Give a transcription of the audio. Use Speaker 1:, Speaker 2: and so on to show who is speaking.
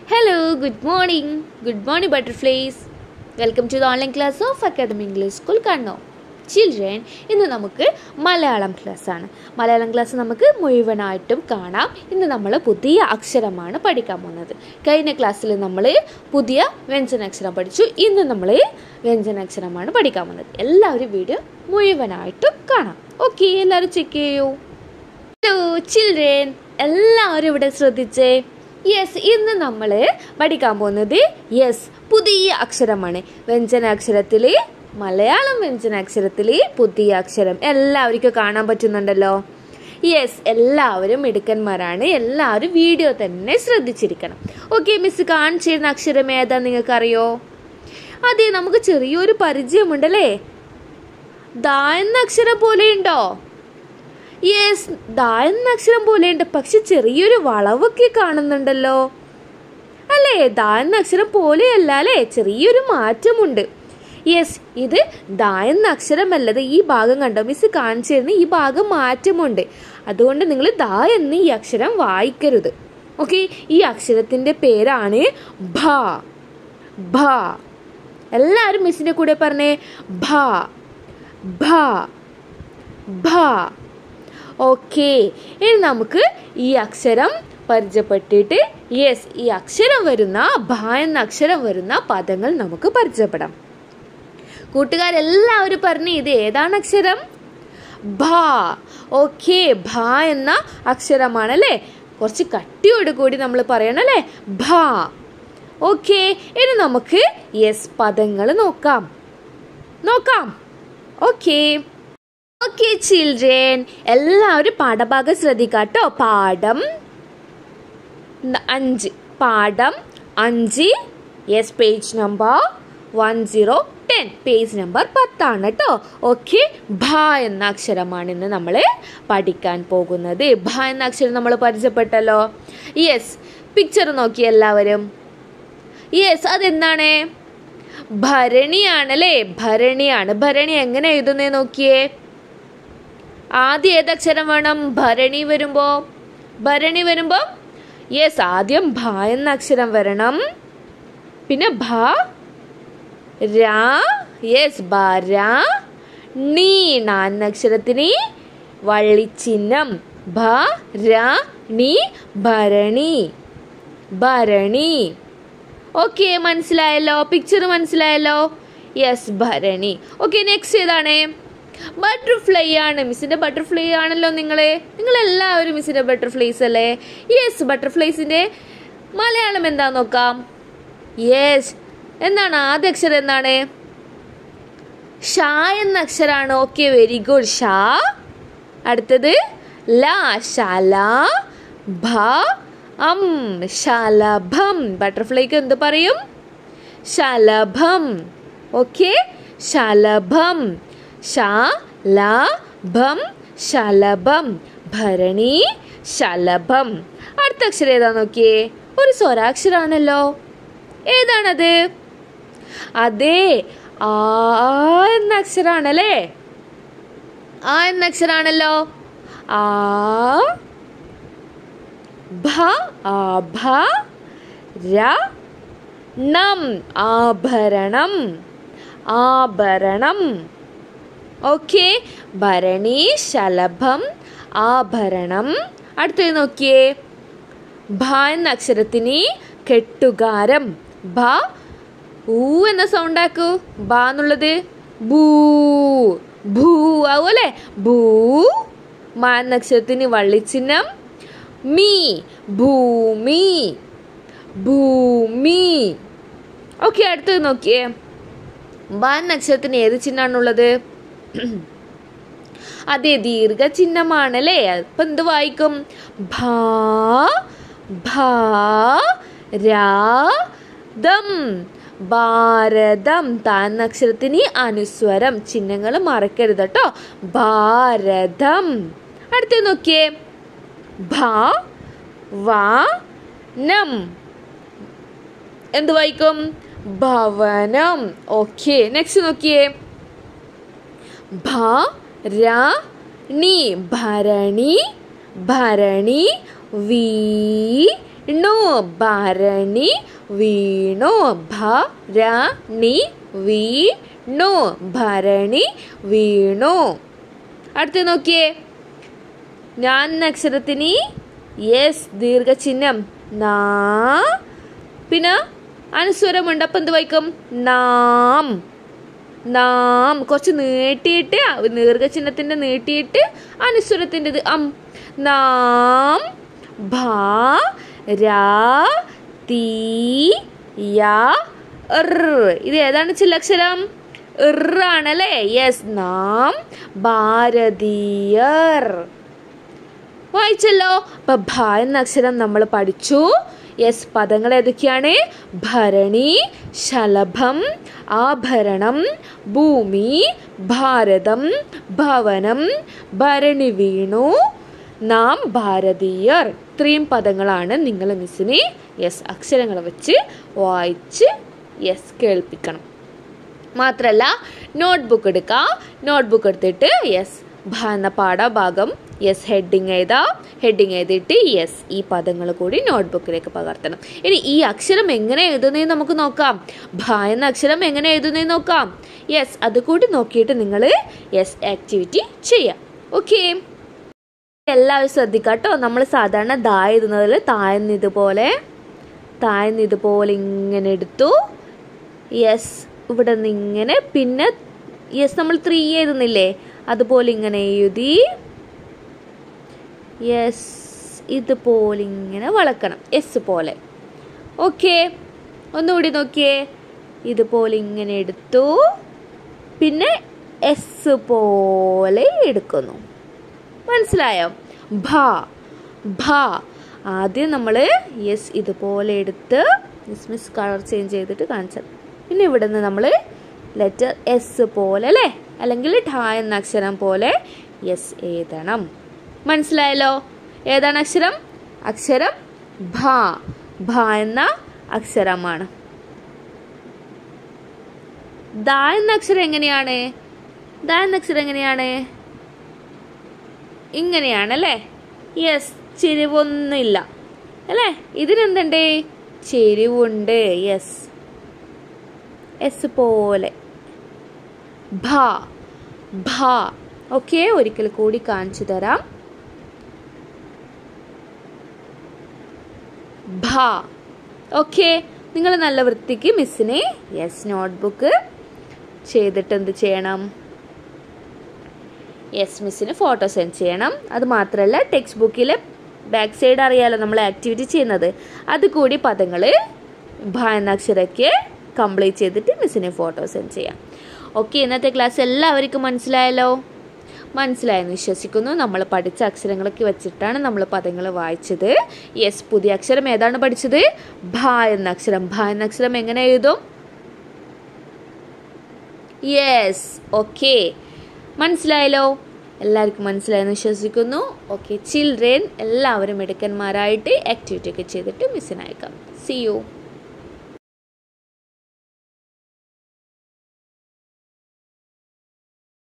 Speaker 1: Hello, good morning. Good morning, butterflies. Welcome to the online class of Academy English School, Kannur. Children ഇന്ന് നമുക്ക് Malayalam class ആണ് Malayalam class നമുക്ക് മുഴുവനായിട്ടും കാണാം ഇന്ന് നമ്മൾ പുതിയ അക്ഷരമാണ് പഠിക്കാൻ പോകുന്നത് കഴിഞ്ഞ ക്ലാസ്സിൽ നമ്മൾ പുതിയ വ്യഞ്ജനാക്ഷരം പഠിച്ചു ഇന്ന് നമ്മൾ വ്യഞ്ജനാക്ഷരമാണ് പഠിക്കാൻ പോകുന്നത് എല്ലാവരും വീഡിയോ മുഴുവനായിട്ടും കാണാം ഓക്കെ എല്ലാവരും ചെക്ക് ചെയ്യൂ ഹലോ ചിൽഡ്രൻ എല്ലാവരും ഇവിടെ ശ്രദ്ധിച്ചേ യെസ് ഇന്ന് നമ്മൾ പഠിക്കാൻ പോകുന്നത് യെസ് പുതിയ അക്ഷരമാണ് വ്യഞ്ജനാക്ഷരത്തിൽ മലയാളം വ്യഞ്ജനാക്ഷരത്തിൽ പുതിയ അക്ഷരം എല്ലാവർക്കും കാണാൻ പറ്റുന്നുണ്ടല്ലോ യെസ് എല്ലാവരും മിടുക്കന്മാരാണ് എല്ലാവരും വീഡിയോ തന്നെ ശ്രദ്ധിച്ചിരിക്കണം ഓക്കെ മിസ് കാണിച്ചിരുന്ന അക്ഷരം ഏതാ നിങ്ങൾക്കറിയോ അതെ നമുക്ക് ചെറിയൊരു പരിചയമുണ്ടല്ലേ ദാ എന്ന അക്ഷരം പോലെ ഉണ്ടോ യെസ് ദാ എന്ന അക്ഷരം പോലെയുണ്ട് പക്ഷെ ചെറിയൊരു വളവൊക്കെ കാണുന്നുണ്ടല്ലോ അല്ലേ ദാ എന്ന അക്ഷരം പോലെയല്ല അല്ലേ ചെറിയൊരു മാറ്റമുണ്ട് യെസ് ഇത് ദാ എന്ന അക്ഷരമല്ലത് ഈ ഭാഗം കണ്ടോ മിസ് കാണിച്ചു തരുന്ന ഈ ഭാഗം മാറ്റമുണ്ട് അതുകൊണ്ട് നിങ്ങൾ ദാ എന്ന ഈ അക്ഷരം വായിക്കരുത് ഓക്കെ ഈ അക്ഷരത്തിന്റെ പേരാണ് ഭ ഭ എല്ലാവരും മിസ്സിന്റെ കൂടെ പറഞ്ഞേ ഭ ഭ ഭ ഓക്കെ ഇനി നമുക്ക് ഈ അക്ഷരം പരിചയപ്പെട്ടിട്ട് യെസ് ഈ അക്ഷരം വരുന്ന ഭ എന്ന അക്ഷരം വരുന്ന പദങ്ങൾ നമുക്ക് പരിചയപ്പെടാം കൂട്ടുകാരെല്ലാവരും പറഞ്ഞു ഇത് ഏതാണ് അക്ഷരം ഭ ഓക്കെ ഭ എന്ന അക്ഷരമാണ് അല്ലേ കുറച്ച് കട്ടിയോട് കൂടി നമ്മൾ പറയണം അല്ലേ ഭ ഓക്കെ ഇനി നമുക്ക് യെസ് പദങ്ങൾ നോക്കാം നോക്കാം ഓക്കേ ഓക്കെ ചിൽഡ്രൻ എല്ലാവരും പാഠഭാഗം ശ്രദ്ധിക്കാട്ടോ പാഠം ന- അഞ്ച് പാഠം അഞ്ച് yes page number one zero ten page number പത്താണ് കേട്ടോ ഓക്കെ ഭ എന്ന അക്ഷരമാണ് ഇന്ന് നമ്മൾ പഠിക്കാൻ പോകുന്നത് ഭ എന്ന അക്ഷരം നമ്മൾ പരിചയപ്പെട്ടല്ലോ യെസ് പിക്ചർ നോക്കി എല്ലാവരും യെസ് അതെന്താണ് ഭരണിയാണല്ലേ ഭരണിയാണ് ഭരണി എങ്ങനെ എഴുതുന്നേ നോക്കിയേ ആദ്യം ഏതക്ഷരം വേണം ഭരണി വരുമ്പോ ഭരണി വരുമ്പോ യെസ് ആദ്യം ഭ എന്ന അക്ഷരം വരണം പിന്നെ ഭ രാ യെസ് ഭ രാ നീ ണ എന്ന അക്ഷരത്തിന് വള്ളിച്ചിഹ്നം ഭ രാ നീ ഭരണി ഭരണി ഓക്കെ മനസ്സിലായല്ലോ പിക്ചർ മനസ്സിലായല്ലോ യെസ് ഭരണി ഓക്കെ നെക്സ്റ്റ് ഏതാണ് ബട്ടർഫ്ലൈ ആണ് മിസ്സിന്റെ ബട്ടർഫ്ലൈ ആണല്ലോ നിങ്ങളെ നിങ്ങൾ എല്ലാവരും മിസ്സിന്റെ ബട്ടർഫ്ലൈസ് അല്ലേ യെസ് ബട്ടർഫ്ലൈസിന്റെ മലയാളം എന്താ നോക്കാം യെസ് എന്താണ് ആദ്യ അക്ഷരം എന്താണ് ഷാ എന്ന അക്ഷരാണ് ഓക്കെ വെരി ഗുഡ് ഷാ അടുത്തത് ല ശാല ഭ അം ശലഭം ബട്ടർഫ്ലൈക്ക് എന്ത് പറയും ശലഭം ഓക്കെ ശലഭം ശലഭം ശലഭം ഭരണി ശലഭം അടുത്ത അക്ഷരം ഏതാ നോക്കിയേ ഒരു സ്വരാക്ഷരാണല്ലോ ഏതാണത് അതെ ആ എന്ന അക്ഷരാണല്ലേ ആ എന്ന അക്ഷരാണല്ലോ ആ ഭ ആഭ ര നം ആഭരണം ആഭരണം ഓക്കെ ഭരണി ശലഭം ആഭരണം അടുത്തത് നോക്കിയേ ഭ എന്ന അക്ഷരത്തിന് കെട്ടുകാരം ഭ ഊ എന്ന സൗണ്ട് ആക്കൂ ബ എന്നുള്ളത് ഭൂ ഭൂ ആവുമല്ലേ ഭൂ മ എന്ന അക്ഷരത്തിന് വള്ളിച്ചിഹ്നം മീ ഭൂമി ഭൂമി ഓക്കെ അടുത്തത് നോക്കിയേ ബ എന്ന അക്ഷരത്തിന് ഏത് ചിഹ്നമാണുള്ളത് അതെ ദീർഘ ചിഹ്നമാണല്ലേ അപ്പൊ എന്ത് വായിക്കും ഭാ ഭാ രാദം ഭാരതം താൻ അക്ഷരത്തിന് അനുസ്വരം ചിഹ്നങ്ങൾ മറക്കരുത് കേട്ടോ ഭാരതം അടുത്ത നോക്കിയേ ഭ വാ നം എന്ത് വായിക്കും ഭവനം ഓക്കെ നെക്സ്റ്റ് നോക്കിയേ ഭ ര ണി ഭരണി ഭരണി വീ ണു ഭരണി വീണു ഭരണി വീണു ഭരണി വീണു അടുത്ത് നോക്കിയേ ഞാൻ എന്ന അക്ഷരത്തിന് യെസ് ദീർഘചിഹ്നം നാ പിന്നെ അനുസ്വരമുണ്ട് അപ്പം എന്ത് വായിക്കും നാം നാം കുറച്ച് നീട്ടിയിട്ട് ദീർഘചിഹ്നത്തിൻ്റെ നീട്ടിയിട്ട് അനുസ്വരത്തിൻ്റെത് അം നാം ഭാ രാ തീ യാ ഇർ ഇത് ഏതാണ് ചില്ലക്ഷരം ഇർ ആണല്ലേ യെസ് നാം ഭാരതീയർ വായിച്ചല്ലോ അപ്പൊ ഭ എന്ന അക്ഷരം നമ്മൾ പഠിച്ചു യെസ് പദങ്ങൾ ഏതൊക്കെയാണ് ഭരണി ശലഭം ആഭരണം ഭൂമി ഭാരതം ഭവനം ഭരണി വീണു നാം ഭാരതീയർ ഇത്രയും പദങ്ങളാണ് നിങ്ങൾ മിസ്സിനെ യെസ് അക്ഷരങ്ങൾ വെച്ച് വായിച്ച് യെസ് കേൾപ്പിക്കണം മാത്രമല്ല നോട്ട്ബുക്ക് എടുക്കുക നോട്ട്ബുക്ക് എടുത്തിട്ട് യെസ് ഭ എന്ന പാഠഭാഗം യെസ് ഹെഡിങ് എഴുതാം ഹെഡിങ് എഴുതിയിട്ട് യെസ് ഈ പദങ്ങൾ കൂടി നോട്ട്ബുക്കിലേക്ക് പകർത്തണം ഇനി ഈ അക്ഷരം എങ്ങനെ എഴുതുന്നതെന്ന് നമുക്ക് നോക്കാം ഭ എന്ന അക്ഷരം എങ്ങനെ എഴുതുന്നതെന്ന് നോക്കാം യെസ് അത് കൂടി നോക്കിയിട്ട് നിങ്ങൾ യെസ് ആക്ടിവിറ്റി ചെയ്യാം ഓക്കെ എല്ലാവരും ശ്രദ്ധിക്കാട്ടോ നമ്മൾ സാധാരണ ദാ എഴുതുന്നതിൽ താഴ്ന്ന് ഇതുപോലെ താഴ്ന്ന് ഇതുപോലെ ഇങ്ങനെ എടുത്തു യെസ് ഇവിടെ നിന്ന് ഇങ്ങനെ പിന്നെ യെസ് നമ്മൾ ത്രീ എഴുതുന്നില്ലേ അതുപോലെ ഇങ്ങനെ എഴുതി യെസ് ഇതുപോലെ ഇങ്ങനെ വളക്കണം എസ് പോലെ ഓക്കെ ഒന്നുകൂടി നോക്കിയേ ഇതുപോലെ ഇങ്ങനെ എടുത്തു പിന്നെ എസ് പോലെ എടുക്കുന്നു മനസ്സിലായോ ഭ ഭ ആദ്യം നമ്മൾ യെസ് ഇതുപോലെ എടുത്ത് യെസ് മിസ് കളർ ചേഞ്ച് ചെയ്തിട്ട് കാണിച്ചത് പിന്നെ ഇവിടെ നിന്ന് നമ്മൾ ലെറ്റർ എസ് പോലെ അല്ലേ അല്ലെങ്കിൽ ഠ എന്ന അക്ഷരം പോലെ യെസ് എഴുതണം മനസ്സിലായല്ലോ ഏതാണ് അക്ഷരം അക്ഷരം ഭ ഭ എന്ന അക്ഷരമാണ് ദ എന്ന അക്ഷരം എങ്ങനെയാണ് ദ എന്ന അക്ഷരം എങ്ങനെയാണ് ഇങ്ങനെയാണ് അല്ലേ യെസ് ചെരിവൊന്നുമില്ല അല്ലേ ഇതിനെന്തുണ്ട് ചെരിവുണ്ട് യെസ് എസ് പോലെ ഭ ഭ ഓക്കെ ഒരിക്കൽ കൂടി കാണിച്ചു തരാം ഭ ഓക്കെ നിങ്ങൾ നല്ല വൃത്തിക്ക് മിസ്സിനെ യെസ് നോട്ട്ബുക്ക് ചെയ്തിട്ട് എന്ത് ചെയ്യണം യെസ് മിസ്സിന് ഫോട്ടോ സെൻഡ് ചെയ്യണം അത് മാത്രമല്ല ടെക്സ്റ്റ് ബുക്കിൽ ബാക്ക് സൈഡ് അറിയാലോ നമ്മൾ ആക്ടിവിറ്റി ചെയ്യുന്നത് അത് കൂടി പദങ്ങൾ ഭ എന്ന അക്ഷരയ്ക്ക് കംപ്ലീറ്റ് ചെയ്തിട്ട് മിസ്സിന് ഫോട്ടോ സെൻഡ് ചെയ്യാം ഓക്കെ ഇന്നത്തെ ക്ലാസ് എല്ലാവർക്കും മനസ്സിലായല്ലോ മനസ്സിലായെന്ന് വിശ്വസിക്കുന്നു നമ്മൾ പഠിച്ച അക്ഷരങ്ങളൊക്കെ വെച്ചിട്ടാണ് നമ്മൾ പദങ്ങൾ വായിച്ചത് യെസ് പുതിയ അക്ഷരം ഏതാണ് പഠിച്ചത് ഭ എന്ന അക്ഷരം ഭ എന്ന അക്ഷരം എങ്ങനെ എഴുതും യെസ് ഓക്കെ മനസ്സിലായല്ലോ എല്ലാവർക്കും മനസ്സിലായെന്ന് വിശ്വസിക്കുന്നു ഓക്കെ ചിൽഡ്രൻ എല്ലാവരും മിടുക്കന്മാരായിട്ട് ആക്ടിവിറ്റി ഒക്കെ ചെയ്തിട്ട് മിസ്സിന് അയക്കാം സി യു